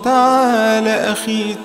تعال أخي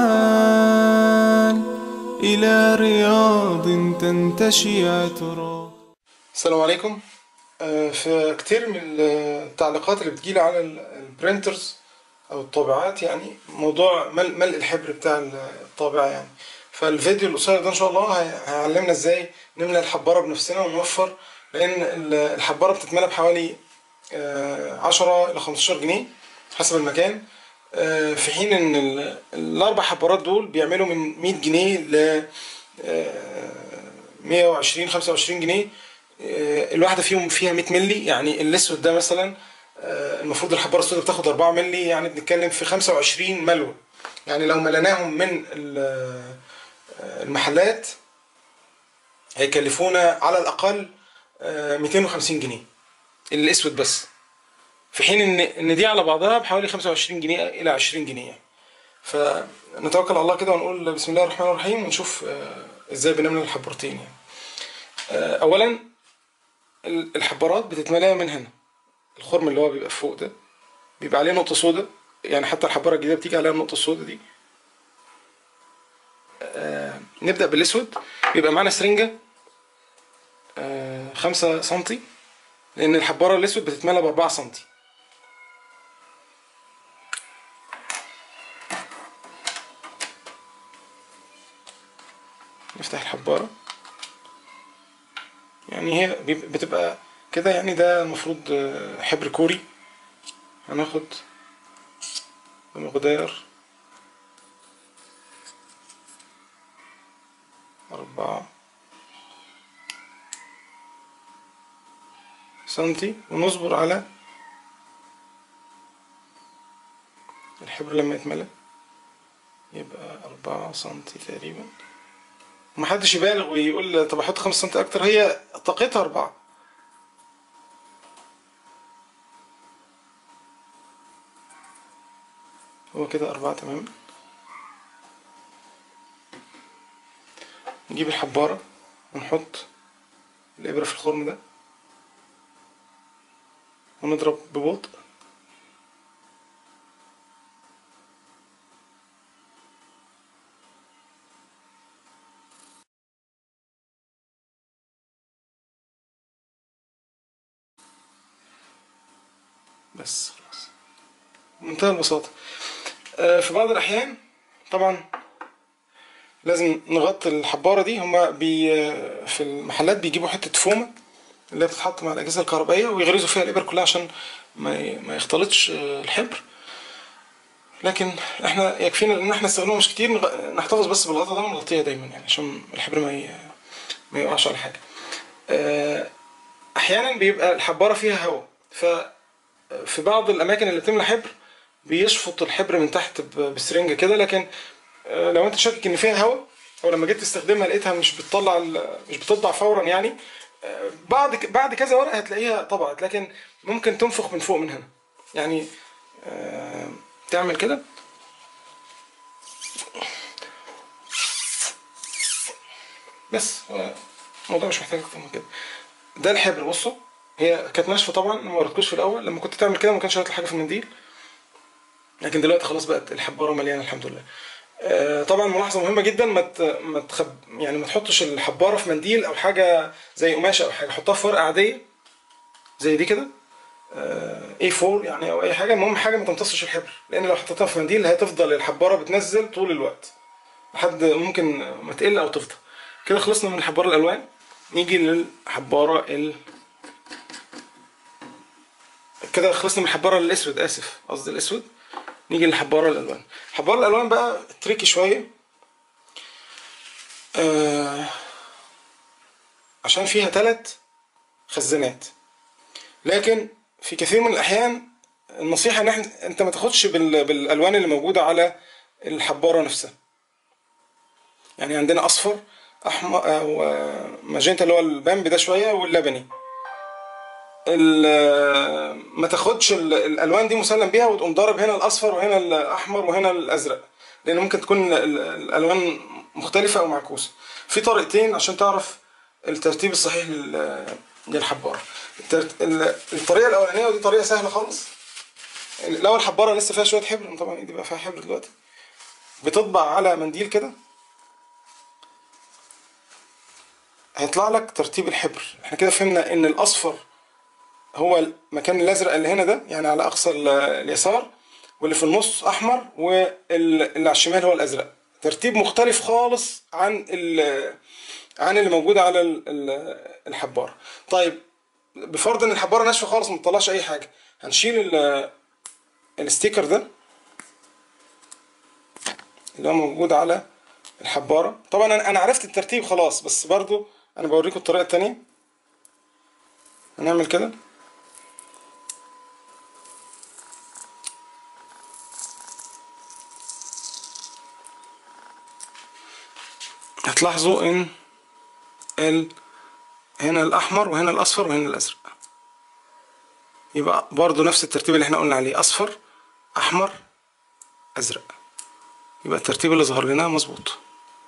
تعال إلى رياض تنتشي عطرا السلام عليكم آه، في كتير من التعليقات اللي بتجيلي على ال- البرينترز او الطابعات يعني موضوع ملء ملء الحبر بتاع الطابعة يعني فالفيديو القصير ده ان شاء الله هي- هيعلمنا ازاي نملى الحبارة بنفسنا ونوفر لان ال- الحبارة بتتملى بحوالي آه، 10 الى 15 جنيه حسب المكان آه، في حين ان ال- الاربع حبارات دول بيعملوا من 100 جنيه ل آه، 120 25 جنيه آه، الواحده فيهم فيها 100 مللي يعني الاسود ده مثلا آه، المفروض الحباره السوداء بتاخد 4 مللي يعني بنتكلم في 25 ملوى يعني لو مليناهم من ال- آه، المحلات هيكلفونا على الاقل آه، 250 جنيه الاسود بس في حين ان ان دي على بعضها بحوالي 25 جنيه الى 20 جنيه يعني. فنتوكل على الله كده ونقول بسم الله الرحمن الرحيم ونشوف آه، ازاي بنملى الحبارتين يعني آه، اولا ال- الحبارات بتتملى من هنا الخرم اللي هو بيبقى فوق ده بيبقى عليه نقطة سوداء يعني حتى الحبارة الجديدة بتيجي عليها النقطة السوداء دي آه نبدأ بالأسود بيبقى معانا سرنجة آه خمسة سنتي لأن الحبارة الأسود بتتملى بأربعة سنتي نفتح الحبارة يعني هي بيب- بتبقى كده يعني ده المفروض آه، حبر كوري هناخد بمقدار أربعة سنتي ونصبر على الحبر لما يتملى يبقى أربعة سنتي تقريبا محدش يبالغ ويقول طب احط خمسة سنتي اكتر هي طاقتها اربعة هو كده اربعة تمام نجيب الحبارة ونحط الابرة في الخرم ده ونضرب ببطء بس خلاص بمنتهى البساطة آه، في بعض الأحيان طبعا لازم نغطي الحبارة دي هما بي آه، في المحلات بيجيبوا حتة فومة اللي هي بتتحط مع الأجهزة الكهربائية ويغرزوا فيها الإبر كلها عشان ما ي- ما يختلطش آه، الحبر لكن احنا يكفينا ان احنا نستخدمه مش كتير نغ- نحتفظ بس بالغطا ده ونغطيها دايما يعني عشان الحبر ما ي- ما يقعش على حاجة آه، احيانا بيبقى الحبارة فيها هواء ف في بعض الاماكن اللي بتملى حبر بيشفط الحبر من تحت ب- بسرنجه كده لكن آه، لو انت شاكك ان فيها هواء او لما جيت تستخدمها لقيتها مش بتطلع ال- مش بتطلع فورا يعني آه، بعد ك- بعد كذا ورقه هتلاقيها طبعت لكن ممكن تنفخ من فوق من هنا يعني آه، تعمل كده بس هو الموضوع مش محتاج اكتر من كده ده الحبر بصوا هي كانت ناشفه طبعا ما وريتكوش في الاول لما كنت تعمل كده ما كانش هيطلع حاجه في المنديل لكن دلوقتي خلاص بقت الحباره مليانه الحمد لله آه، طبعا ملاحظه مهمه جدا ما ت- ما تخب يعني ما تحطش الحباره في منديل او حاجه زي قماشه او حاجه حطها في ورقه عاديه زي دي كده اي 4 يعني او اي حاجه المهم حاجه ما تمتصش الحبر لان لو حطيتها في منديل هتفضل الحباره بتنزل طول الوقت لحد ممكن ما تقل او تفضى كده خلصنا من الحباره الالوان نيجي للحباره ال كده خلصنا من الحباره الاسود اسف قصدي الاسود نيجي للحباره الالوان الحباره الالوان بقى تريكي شويه آه عشان فيها ثلاث خزانات لكن في كثير من الاحيان النصيحه ان احنا انت ما تاخدش بال... بالالوان اللي موجوده على الحباره نفسها يعني عندنا اصفر احمر وماجنتا اللي هو البامبي ده شويه واللبني ال- ما تاخدش ال- الالوان دي مسلم بيها وتقوم ضارب هنا الاصفر وهنا الاحمر وهنا الازرق لان ممكن تكون ال- الالوان مختلفه او معكوسه في طريقتين عشان تعرف الترتيب الصحيح لل- للحباره الترت- ال- الطريقه الاولانيه ودي طريقه سهله خالص لو الحباره لسه فيها شويه حبر طبعا ايدي بقى فيها حبر دلوقتي بتطبع على منديل كده هيطلع لك ترتيب الحبر احنا كده فهمنا ان الاصفر هو المكان الازرق اللي هنا ده يعني على اقصى ال- اليسار واللي في النص احمر واللي على الشمال هو الازرق ترتيب مختلف خالص عن ال- عن اللي موجود على ال- ال- الحباره طيب بفرض ان الحباره ناشفه خالص ما تطلعش اي حاجه هنشيل ال- الستيكر ده اللي هو موجود على الحباره طبعا انا أنا عرفت الترتيب خلاص بس برضو انا بوريكم الطريقه التانية هنعمل كده هتلاحظوا ان ال هنا الاحمر وهنا الاصفر وهنا الازرق يبقى برضو نفس الترتيب اللي احنا قلنا عليه اصفر احمر ازرق يبقى الترتيب اللي ظهر لنا مظبوط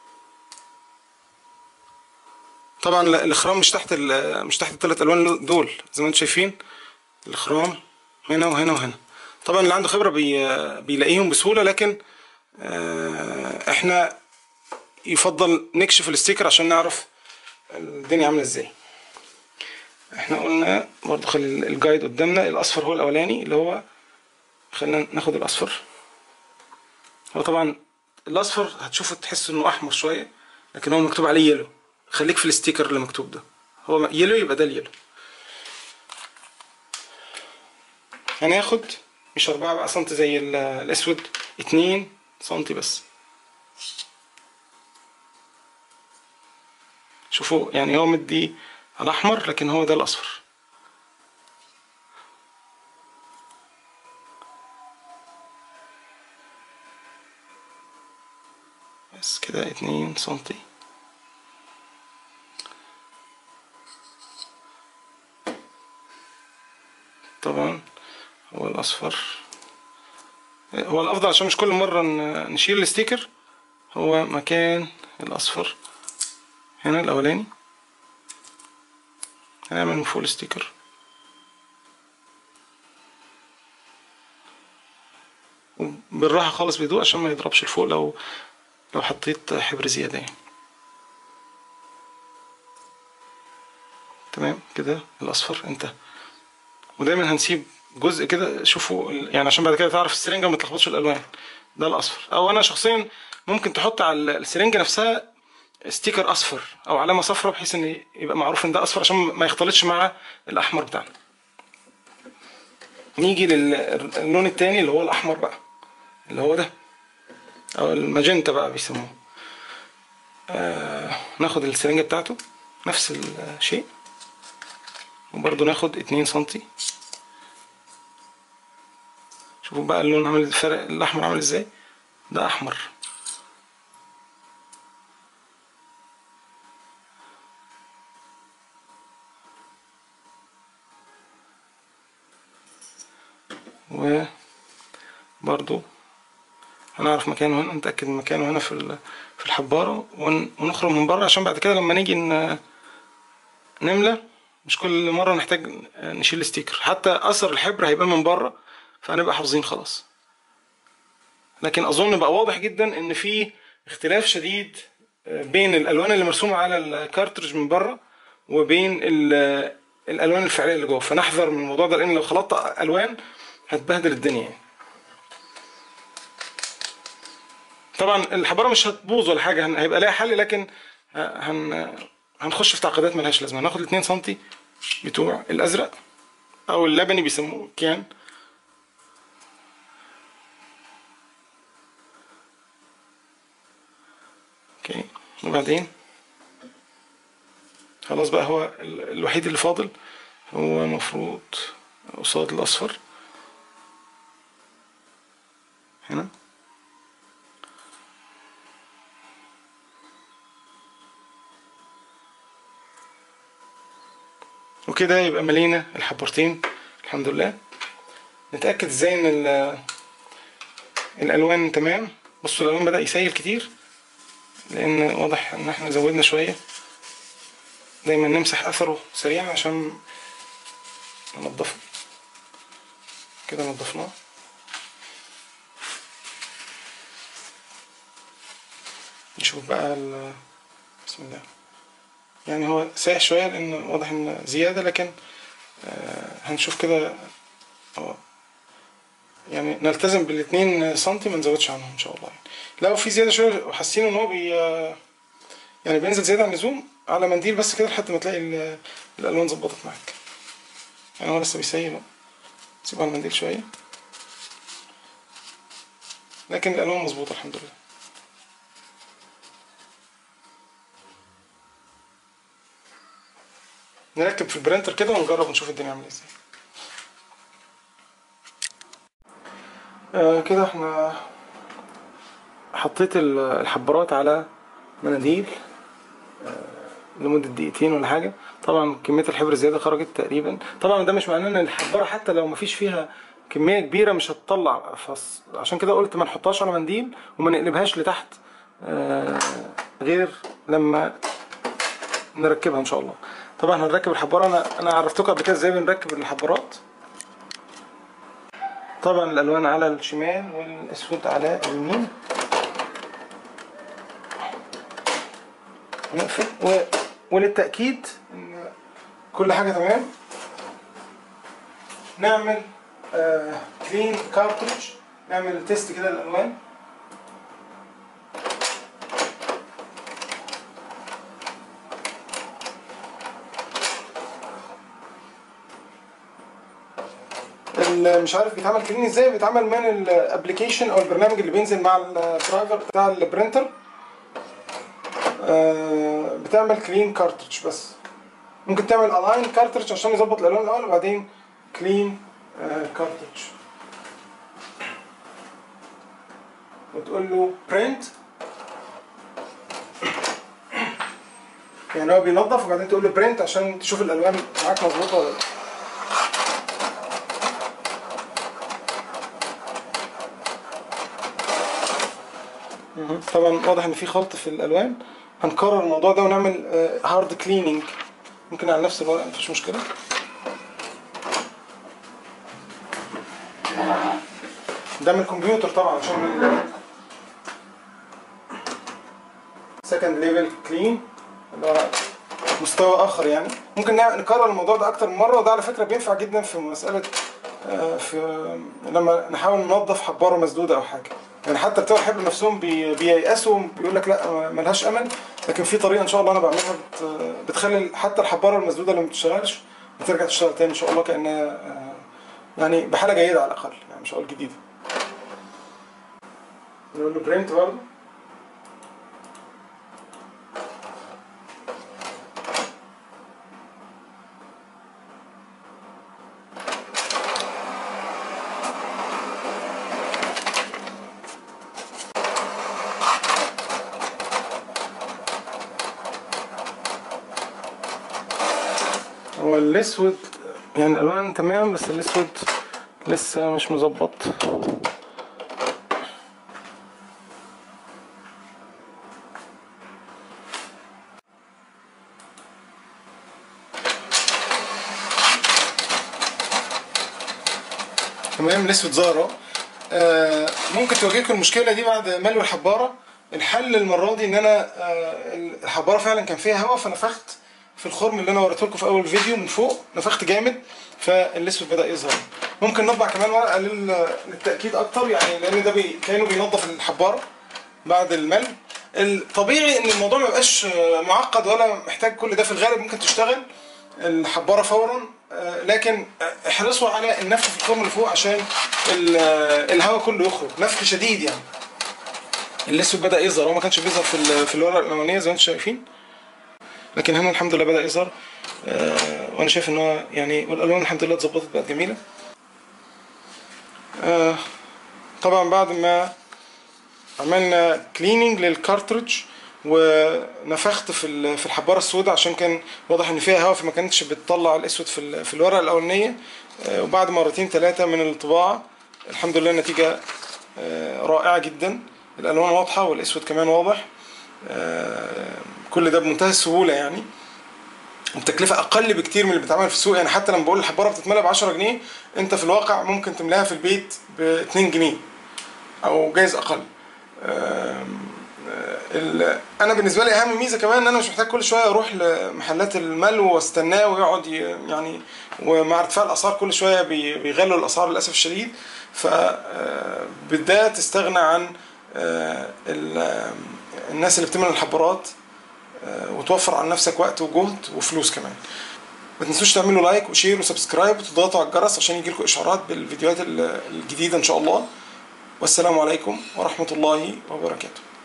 طبعا لا- الاخرام مش تحت ال- مش تحت الثلاث الوان دول زي ما انتم شايفين الاخرام هنا وهنا وهنا طبعا اللي عنده خبره بي بيلاقيهم بسهوله لكن آه، احنا يفضل نكشف الستيكر عشان نعرف الدنيا عامله ازاي احنا قلنا برضو خلي الجايد قدامنا الاصفر هو الاولاني اللي هو خلينا ناخد الاصفر هو طبعا الاصفر هتشوفه تحس انه احمر شويه لكن هو مكتوب عليه يلو خليك في الستيكر اللي مكتوب ده هو يلو يبقى ده اليلو هناخد مش أربعة بقى سنتي زي ال- الأسود اتنين سنتي بس شوفوا يعني هو مدي الأحمر لكن هو ده الأصفر بس كده اتنين سنتي طبعا هو الأصفر هو الأفضل عشان مش كل مرة ن- نشيل الستيكر هو مكان الأصفر هنا الأولاني هنعمل من فوق الستيكر بالراحة خالص بهدوء عشان ما يضربش لفوق لو لو حطيت حبر زيادة يعني تمام كده الأصفر انتهى ودايما هنسيب جزء كده شوفوا ال- يعني عشان بعد كده تعرف السرنجة وما تلخبطش الألوان ده الأصفر أو أنا شخصيا ممكن تحط على ال- السرنجة نفسها ستيكر أصفر أو علامة صفراء بحيث إن يبقى معروف إن ده أصفر عشان ما يختلطش مع الأحمر بتاعنا نيجي للون التاني اللي هو الأحمر بقى اللي هو ده أو الماجنتا بقى بيسموه آه ناخد السرنجة بتاعته نفس الشيء وبرضه ناخد اتنين سنتي شوفوا بقى اللون عامل الفرق الأحمر عامل ازاي ده أحمر وبرضو هنعرف مكانه هنا نتأكد من مكانه هنا في ال- في الحبارة ون- ونخرج من بره عشان بعد كده لما نيجي ن- نملى مش كل مرة نحتاج نشيل ستيكر حتى أثر الحبر هيبقى من بره فهنبقى حافظين خلاص لكن أظن بقى واضح جدا إن في اختلاف شديد بين الألوان اللي مرسومة على الكارترج من بره وبين ال- الألوان الفعلية اللي جوه فنحذر من الموضوع ده لأن لو خلطت ألوان هتبهدل الدنيا يعني. طبعا الحباره مش هتبوظ ولا حاجه هن- هيبقى لها حل لكن ه- هن هنخش في تعقيدات ملهاش لازمه هناخد الاتنين سنتي بتوع الازرق او اللبني بيسموه كيان اوكي وبعدين خلاص بقى هو ال- الوحيد اللي فاضل هو المفروض قصاد الاصفر هنا وكده يبقى ملينا الحبرتين الحمد لله نتأكد ازاي ان ال- الالوان تمام بصوا الالوان بدأ يسيل كتير لان واضح ان احنا زودنا شوية دايما نمسح اثره سريعا عشان ننضفه كده نضفناه نشوف بقى ال- بسم الله يعني هو سايح شوية لأن واضح إن زيادة لكن آه، هنشوف كده اه يعني نلتزم بالاتنين سنتي ما نزودش عنهم ان شاء الله يعني. لو في زياده شويه وحاسين ان هو بي يعني بينزل زياده عن اللزوم على منديل بس كده لحد ما تلاقي ال- الالوان ظبطت معاك يعني هو لسه بيسيب اهو. سيبه على المنديل شويه لكن الالوان مظبوطه الحمد لله نركب في البرينتر كده ونجرب ونشوف الدنيا عامله ازاي آه كده احنا حطيت ال- الحبارات على مناديل آه لمدة دقيقتين ولا حاجة طبعا كمية الحبر زيادة خرجت تقريبا طبعا ده مش معناه ان الحبارة حتى لو مفيش فيها كمية كبيرة مش هتطلع فص عشان كده قلت ما نحطهاش على منديل وما نقلبهاش لتحت آه غير لما نركبها ان شاء الله طبعا هنركب الحبارة انا انا عرفتكم قبل كده ازاي بنركب الحبارات طبعا الالوان على الشمال والاسود على اليمين نقفل و... وللتاكيد ان كل حاجه تمام نعمل آه كلين كارتريج نعمل تيست كده للالوان ال- مش عارف بيتعمل كلين ازاي بيتعمل من الابلكيشن او البرنامج اللي بينزل مع الدرايفر بتاع البرينتر آه، بتعمل كلين كارتريج بس ممكن تعمل الاين كارتريج عشان يظبط الالوان الاول وبعدين كلين كارتريج وتقول له برنت يعني هو بينظف وبعدين تقول له برنت عشان تشوف الالوان معاك مظبوطه ولا لا مهم. طبعا واضح ان في خلط في الالوان هنكرر الموضوع ده ونعمل هارد كليننج ممكن على نفس الورق مفيش مشكله ده من الكمبيوتر طبعا عشان سكند ليفل كلين اللي هو مستوى اخر يعني ممكن نع- نكرر الموضوع ده اكتر من مره وده على فكره بينفع جدا في مساله آه، في لما نحاول ننظف حباره مسدوده او حاجه يعني حتى بتوع الحبر نفسهم بي- بييأسوا بيقول لك لا ما- ملهاش امل لكن في طريقه ان شاء الله انا بعملها بت- بتخلي حتى الحباره المسدوده اللي ما بتشتغلش بترجع تشتغل تاني ان شاء الله كانها آه، يعني بحاله جيده على الاقل يعني مش هقول جديده نقول له برنت برضه هو الاسود يعني الالوان تمام بس الاسود لسه مش مظبط تمام الاسود ظهر اهو آه، ممكن تواجهكم المشكله دي بعد ملو الحباره الحل المره دي ان انا آه، الحباره فعلا كان فيها هواء فنفخت في الخرم اللي انا وريته لكم في اول فيديو من فوق نفخت جامد فالاسود بدا يظهر ممكن نطبع كمان ورقه لل- للتاكيد اكتر يعني لان ده بي كانه بينظف الحباره بعد الملو الطبيعي ان الموضوع ما يبقاش آه، معقد ولا محتاج كل ده في الغالب ممكن تشتغل الحباره فورا آه، لكن آه، احرصوا على النفخ في الخرم اللي فوق عشان ال- آه، الهواء كله يخرج نفخ شديد يعني الاسود بدا يظهر هو ما كانش بيظهر في ال- في الورقه الاولانيه زي ما انتم شايفين لكن هنا الحمد لله بدا يظهر آه، وانا شايف ان هو يعني والالوان الحمد لله اتظبطت بقت جميله آه، طبعا بعد ما عملنا كليننج للكارتريج ونفخت في ال- في الحباره السوداء عشان كان واضح ان فيها هواء فما كانتش بتطلع الاسود في ال- في الورقه الاولانيه آه، وبعد مرتين ثلاثه من الطباعه الحمد لله النتيجه آه، رائعه جدا الالوان واضحه والاسود كمان واضح آه، كل ده بمنتهى السهوله يعني بتكلفة أقل بكتير من اللي بتتعمل في السوق يعني حتى لما بقول الحبارة بتتملى ب 10 جنيه أنت في الواقع ممكن تملاها في البيت ب 2 جنيه أو جايز أقل آم، آه، ال- انا بالنسبه لي اهم ميزه كمان ان انا مش محتاج كل شويه اروح لمحلات الملو واستناه ويقعد ي- يعني ومع ارتفاع الاسعار كل شويه بي- بيغلوا الاسعار للاسف الشديد ف آه، بدايه تستغنى عن آه، ال- آه، الناس اللي بتملى الحبارات آه، وتوفر على نفسك وقت وجهد وفلوس كمان ما تنسوش تعملوا لايك وشير وسبسكرايب وتضغطوا على الجرس عشان يجيلكم اشعارات بالفيديوهات ال- الجديده ان شاء الله والسلام عليكم ورحمه الله وبركاته